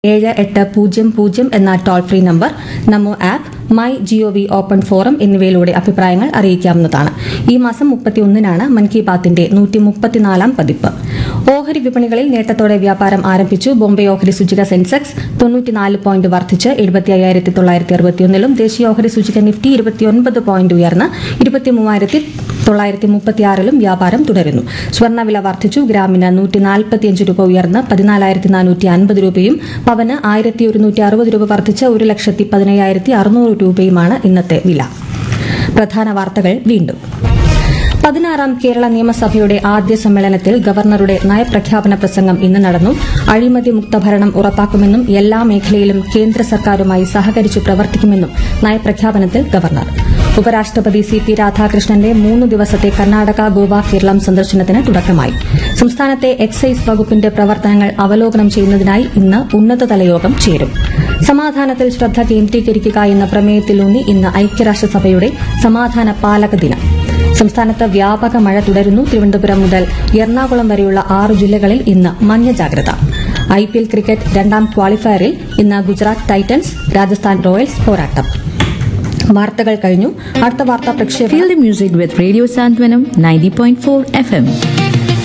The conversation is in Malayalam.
ഏഴ് എട്ട് പൂജ്യം പൂജ്യം എന്ന toll free number NaMo app my gov open forum എന്നിവയിലൂടെ അഭിപ്രായങ്ങൾ അറിയിക്കാവുന്നതാണ് ഈ മാസം മുപ്പത്തിയൊന്നിനാണ് മൻ കി ബാത്തിന്റെ നൂറ്റി മുപ്പത്തിനാലാം പതിപ്പ് ഓഹരി വിപണികളിൽ നേട്ടത്തോടെ വ്യാപാരം ആരംഭിച്ചു ബോംബെ ഓഹരി സൂചിക സെൻസെക്സ് തൊണ്ണൂറ്റിനാല് പോയിന്റ് വർദ്ധിച്ച് എഴുപത്തി അയ്യായിരത്തി തൊള്ളായിരത്തി അറുപത്തിയൊന്നിലും ദേശീയ ഓഹരി സൂചിക നിഫ്റ്റി ഇരുപത്തിയൊൻപത് പോയിന്റ് ഉയർന്ന് ഇരുപത്തി മൂവായിരത്തി തൊള്ളായിരത്തി മുപ്പത്തിയാറിലും വ്യാപാരം തുടരുന്നു സ്വർണ്ണവില വർദ്ധിച്ചു ഗ്രാമിന് നൂറ്റി നാൽപ്പത്തിയഞ്ച് രൂപ ഉയർന്ന് പതിനാലായിരത്തി നാനൂറ്റി അൻപത് രൂപയും പവന് ആയിരത്തി ഒരുന്നൂറ്റി അറുപത് രൂപ വർദ്ധിച്ച് ഒരു ലക്ഷത്തി പതിനയ്യായിരത്തി അറുന്നൂറ് രൂപയുമാണ് ഇന്നത്തെ വില പ്രധാന വാർത്തകൾ വീണ്ടും പതിനാറാം കേരള നിയമസഭയുടെ ആദ്യ സമ്മേളനത്തിൽ ഗവർണറുടെ നയപ്രഖ്യാപന പ്രസംഗം ഇന്ന് നടന്നു അഴിമതി മുക്ത ഭരണം ഉറപ്പാക്കുമെന്നും എല്ലാ മേഖലയിലും കേന്ദ്ര സർക്കാരുമായി സഹകരിച്ചു പ്രവർത്തിക്കുമെന്നും നയപ്രഖ്യാപനത്തിൽ ഗവർണർ ഉപരാഷ്ട്രപതി സി പി രാധാകൃഷ്ണന്റെ മൂന്ന് ദിവസത്തെ കർണാടക ഗോവ കേരളം സന്ദർശനത്തിന് തുടക്കമായി സംസ്ഥാനത്തെ എക്സൈസ് വകുപ്പിന്റെ പ്രവർത്തനങ്ങൾ അവലോകനം ചെയ്യുന്നതിനായി ഇന്ന് ഉന്നതതല യോഗം ചേരും സമാധാനത്തിൽ ശ്രദ്ധ കേന്ദ്രീകരിക്കുക എന്ന പ്രമേയത്തിലൂന്നി ഇന്ന് ഐക്യരാഷ്ട്രസഭയുടെ സമാധാന പാലക ദിനം സംസ്ഥാനത്ത് വ്യാപക മഴ തുടരുന്നു തിരുവനന്തപുരം മുതൽ എറണാകുളം വരെയുള്ള ആറ് ജില്ലകളിൽ ഇന്ന് മഞ്ഞ ജാഗ്രത ഐ പി എൽ ക്രിക്കറ്റ് രണ്ടാം ക്വാളിഫയറിൽ ഇന്ന് ഗുജറാത്ത് ടൈറ്റൻസ് രാജസ്ഥാൻ റോയൽസ് പോരാട്ടം വാർത്തകൾ കഴിഞ്ഞു അടുത്ത വാർത്താ പ്രക്ഷേപണം Feel the music with Radio Santwanam 90.4 FM.